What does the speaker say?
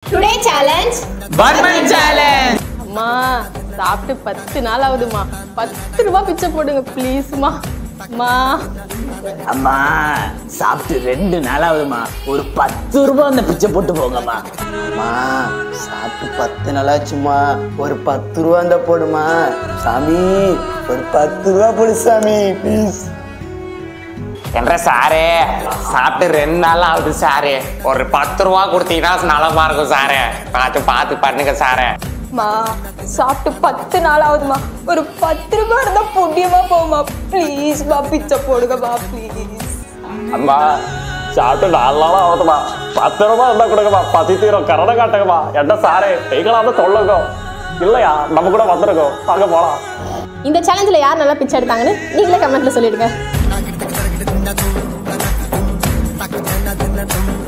today challenge Burman challenge அம்மா சாப்பிட்டு பத்து நாள் ஆகுதுமா பத்து ரூபாய் பிச்சை போடுங்க ப்ளீஸ்மா அம்மா அம்மா சாப்பிட்டு ரெண்டு நாள் ஆகுதுமா ஒரு பத்து ரூபாய் அந்த பிச்சை போட்டு போங்கம்மா அம்மா சாப்பிட்டு பத்து நாளாச்சும்மா ஒரு பத்து ரூபா இருந்தா போடுமா சாமி ஒரு பத்து ரூபா போடு சாமி ப்ளீஸ் என்ற சாரே சாப்பிட்டு ரெண்டு நாள் ஆகுது சாரே ஒரு பத்து ரூபா கொடுத்தீங்கன்னா நலமா இருக்கும் சாரே பார்த்து பார்த்து பண்ணுங்க சாரே அம்மா சாப்பிட்டு பத்து நாள் ஆகுதுமா ஒரு பத்து ரூபாய் இருந்தா புண்ணியமா போமா ப்ளீஸ்மா பிச்சை போடுங்கம்மா ப்ளீஸ் அம்மா சாப்பிட்டு நாலு நாள் ஆகுதுமா பத்து ரூபா இருந்தா கொடுங்கம்மா பசி தீரும் கரணை காட்டுங்கம்மா என்ன சாரே நீங்களாவது சொல்லுங்க இல்லையா நம்ம கூட வந்துருக்கோம் வாங்க போலாம் இந்த சேலஞ்சில் யார் நல்லா பிச்சை எடுத்தாங்கன்னு நீங்களே கமெண்ட்ல சொல்லிடுங்க